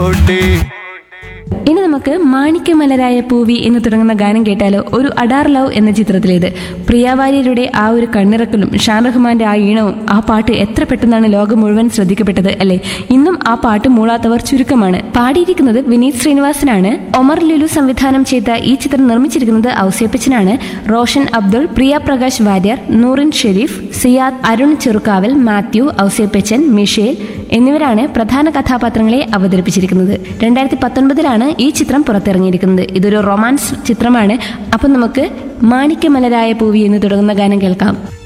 ഇനി നമുക്ക് മാണിക്യമലരായ പൂവി എന്ന് തുടങ്ങുന്ന ഗാനം കേട്ടാലോ ഒരു അഡാർ ലവ് എന്ന ചിത്രത്തിലേത് പ്രിയാവാര്യരുടെ ആ ഒരു കണ്ണിറക്കലും ഷാൻ റഹ്മാന്റെ ആ ഈണവും ആ പാട്ട് എത്ര പെട്ടെന്നാണ് ലോകം മുഴുവൻ ശ്രദ്ധിക്കപ്പെട്ടത് അല്ലെ ഇന്നും ആ പാട്ട് മൂളാത്തവർ ചുരുക്കമാണ് പാടിയിരിക്കുന്നത് വിനീത് ശ്രീനിവാസനാണ് ഒമർ ലുലു സംവിധാനം ചെയ്ത ഈ ചിത്രം നിർമ്മിച്ചിരിക്കുന്നത് ഔസേപ്പച്ചനാണ് റോഷൻ അബ്ദുൾ പ്രിയ പ്രകാശ് വാര്യർ നൂറിൻ ഷെരീഫ് സിയാദ് അരുൺ ചെറുക്കാവൽ മാത്യു ഔസേപ്പച്ചൻ മിഷേൽ എന്നിവരാണ് പ്രധാന കഥാപാത്രങ്ങളെ അവതരിപ്പിച്ചിരിക്കുന്നത് രണ്ടായിരത്തി പത്തൊൻപതിലാണ് ഈ ചിത്രം പുറത്തിറങ്ങിയിരിക്കുന്നത് ഇതൊരു റൊമാൻസ് ചിത്രമാണ് അപ്പം നമുക്ക് മാണിക്യമലരായ പൂവി എന്ന് തുടങ്ങുന്ന ഗാനം കേൾക്കാം